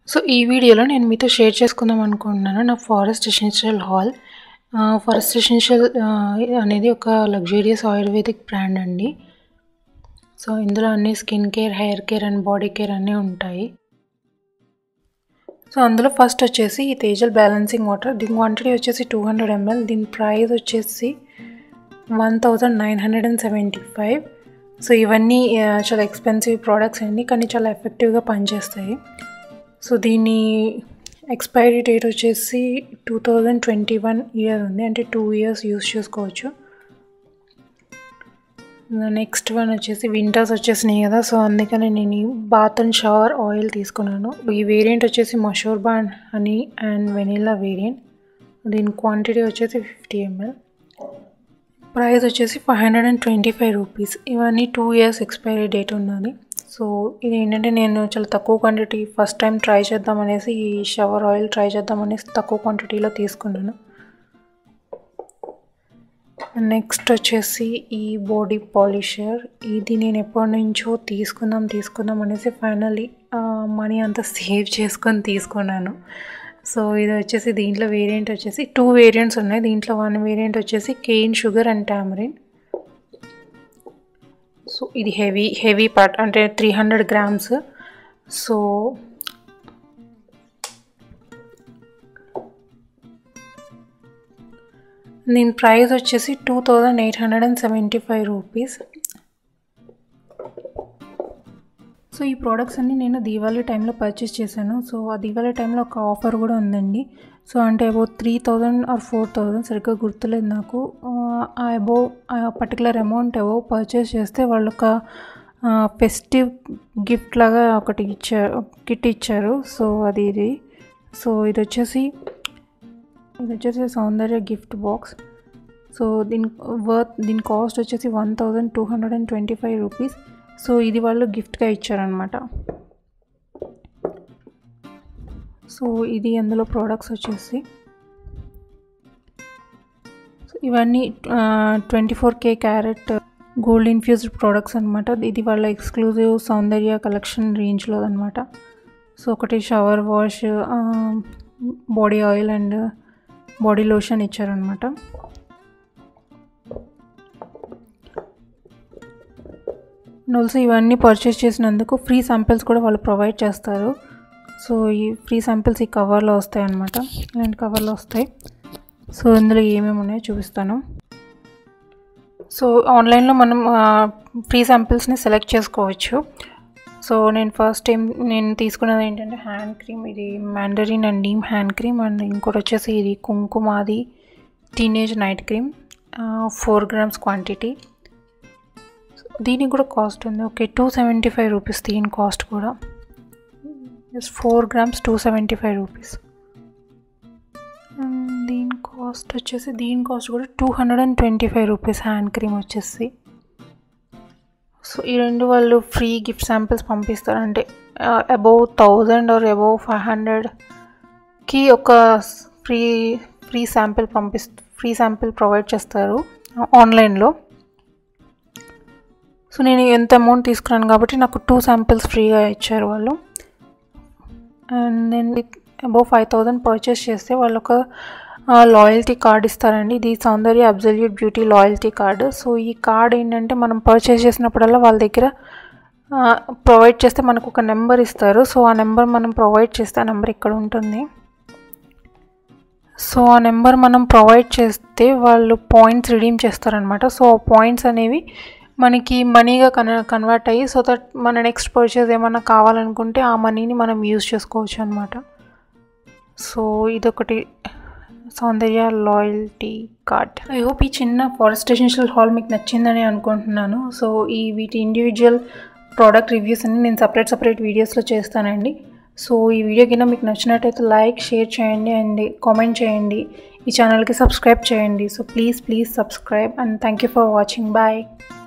so ఈ వీడియోలో నేను మీతో షేర్ చేసుకుందాం అనుకుంటున్నాను నా Forest Essential haul Forest Essential అనేది ఒక లగ్జూరియస్ ఆయుర్వేదిక్ బ్రాండ్ అండి సో ఇందులో అన్ని skin care hair care and body care అన్నీ ఉంటాయి సో అందులో ఫస్ట్ వచ్చేసి ఈ తేజల్ బ్యాలెన్సింగ్ వాటర్ దీని క్వాంటిటీ వచ్చేసి టూ హండ్రెడ్ ఎంఎల్ దీని ప్రైస్ వచ్చేసి one thousand nine hundred and seventy five so ఇవన్నీ చాలా ఎక్స్పెన్సివ్ ప్రోడక్ట్స్ అండి కానీ చాలా ఎఫెక్టివ్గా పనిచేస్తాయి సో దీని ఎక్స్పైరీ డేట్ వచ్చేసి two thousand twenty one year ఉంది అంటే టూ ఇయర్స్ యూస్ చేసుకోవచ్చు నెక్స్ట్ వన్ వచ్చేసి వింటర్స్ వచ్చేసినాయి కదా సో అందుకని నేను ఈ బాత్ అండ్ షవర్ ఆయిల్ తీసుకున్నాను ఈ వేరియంట్ వచ్చేసి మషూర్ బాన్ అని అండ్ వెనిలా వేరియంట్ దీని క్వాంటిటీ వచ్చేసి ఫిఫ్టీ ఎంఎల్ ప్రైస్ వచ్చేసి five hundred and twenty five rupees ఇవన్నీ టూ ఇయర్స్ ఎక్స్పైరీ డేట్ ఉన్నది సో ఇది ఏంటంటే నేను చాలా తక్కువ క్వాంటిటీ ఫస్ట్ టైం ట్రై చేద్దాం అనేసి ఈ షవర్ ఆయిల్ ట్రై చేద్దాం అనేసి తక్కువ క్వాంటిటీలో తీసుకున్నాను నెక్స్ట్ వచ్చేసి ఈ బాడీ పాలిషర్ ఇది నేను ఎప్పటి నుంచో తీసుకుందాం తీసుకుందాం అనేసి ఫైనల్లీ మనీ అంతా సేవ్ చేసుకొని తీసుకున్నాను సో ఇది వచ్చేసి దీంట్లో వేరియంట్ వచ్చేసి టూ వేరియంట్స్ ఉన్నాయి దీంట్లో వన్ వేరియంట్ వచ్చేసి cane sugar and tamarind so ఇది హెవీ హెవీ పార్ట్ అంటే త్రీ హండ్రెడ్ గ్రామ్స్ సో దీని ప్రైస్ వచ్చేసి two thousand eight hundred and seventy five rupees so ఈ ప్రోడక్ట్స్ అన్నీ నేను దీవాళీ టైంలో పర్చేస్ చేశాను సో ఆ దీవాళీ టైంలో ఒక ఆఫర్ కూడా ఉందండి సో అంటే about three thousand or four thousand సరిగ్గా గుర్తులేదు నాకు ఆ అబౌవ్ ఆ పర్టికులర్ అమౌంట్ అబౌవ్ పర్చేస్ చేస్తే వాళ్ళు ఒక ఫెస్టివ్ గిఫ్ట్ లాగా ఒకటి ఇచ్చారు కిట్ ఇచ్చారు సో అది ఇది సో ఇది వచ్చేసి ఇది వచ్చేసి సౌందర్య గిఫ్ట్ బాక్స్ సో దీని వర్త్ దీని కాస్ట్ వచ్చేసి one thousand two hundred and twenty five rupees so ఇది వాళ్ళు గిఫ్ట్గా ఇచ్చారనమాట సో ఇది అందులో ప్రోడక్ట్స్ వచ్చేసి సో ఇవన్నీ twenty four K carat gold infused products అనమాట ఇది వాళ్ళ ఎక్స్క్లూజివ్ సౌందర్య కలెక్షన్ రేంజ్లో అనమాట సో ఒకటి shower wash body oil and body lotion ఇచ్చారనమాట ఆల్సో ఇవన్నీ పర్చేస్ చేసినందుకు ఫ్రీ శాంపిల్స్ కూడా వాళ్ళు ప్రొవైడ్ చేస్తారు సో ఈ ఫ్రీ శాంపిల్స్ ఈ కవర్లో వస్తాయి అన్నమాట ఇలాంటి కవర్లో వస్తాయి సో ఇందులో ఏమేమి ఉన్నాయో చూపిస్తాను సో ఆన్లైన్లో మనం ఫ్రీ శాంపిల్స్ని సెలెక్ట్ చేసుకోవచ్చు సో నేను ఫస్ట్ టైం నేను తీసుకున్నది ఏంటంటే హ్యాండ్ క్రీమ్ ఇది మ్యాండరిన్ అండ్ డీమ్ హ్యాండ్ క్రీమ్ అండ్ ఇంకోటి వచ్చేసి ఇది Kumkumadi teenage night cream four grams quantity దీనికి కూడా కాస్ట్ ఉంది okay two seventy five rupees దీని కాస్ట్ కూడా just four grams two seventy five rupees దీని కాస్ట్ వచ్చేసి దీని కాస్ట్ కూడా two hundred and twenty five rupees hand cream వచ్చేసి సో ఈ రెండు వాళ్ళు ఫ్రీ గిఫ్ట్ శాంపిల్స్ పంపిస్తారు అంటే above thousand or above five హండ్రెడ్కి ఒక ఫ్రీ ఫ్రీ శాంపిల్ పంపిస్ ఫ్రీ శాంపిల్ ప్రొవైడ్ చేస్తారు ఆన్లైన్లో సో నేను ఎంత అమౌంట్ తీసుకున్నాను కాబట్టి నాకు టూ శాంపిల్స్ ఫ్రీగా ఇచ్చారు వాళ్ళు and then above five thousand purchase చేస్తే వాళ్ళు ఒక లాయల్టీ కార్డ్ ఇస్తారండి ఇది Soundarya absolute beauty loyalty card so ఈ కార్డ్ ఏంటంటే మనం పర్చేస్ చేసినప్పుడల్లా వాళ్ళ దగ్గర ప్రొవైడ్ చేస్తే మనకు ఒక నెంబర్ ఇస్తారు సో ఆ నెంబర్ మనం ప్రొవైడ్ చేస్తే ఆ నెంబర్ ఇక్కడ ఉంటుంది సో ఆ నెంబర్ మనం ప్రొవైడ్ చేస్తే వాళ్ళు పాయింట్స్ రిడీమ్ చేస్తారనమాట సో ఆ పాయింట్స్ అనేవి మనకి మనీగా కన్ కన్వర్ట్ అయ్యి సో దట్ మన నెక్స్ట్ పర్చేస్ ఏమన్నా కావాలనుకుంటే ఆ మనీని మనం యూజ్ చేసుకోవచ్చు అనమాట సో ఇదొకటి Soundarya loyalty card I hope ఈ చిన్న ఫారెస్ట్ ఎసెన్షియల్ హాల్ మీకు నచ్చిందని అనుకుంటున్నాను సో ఈ వీటి ఇండివిజువల్ ప్రోడక్ట్ రివ్యూస్ అన్ని నేను సపరేట్ సపరేట్ వీడియోస్లో చేస్తానండి సో ఈ వీడియో కింద మీకు నచ్చినట్టయితే లైక్ షేర్ చేయండి అండ్ కామెంట్ చేయండి ఈ ఛానల్కి సబ్స్క్రైబ్ చేయండి so please please subscribe and thank you for watching bye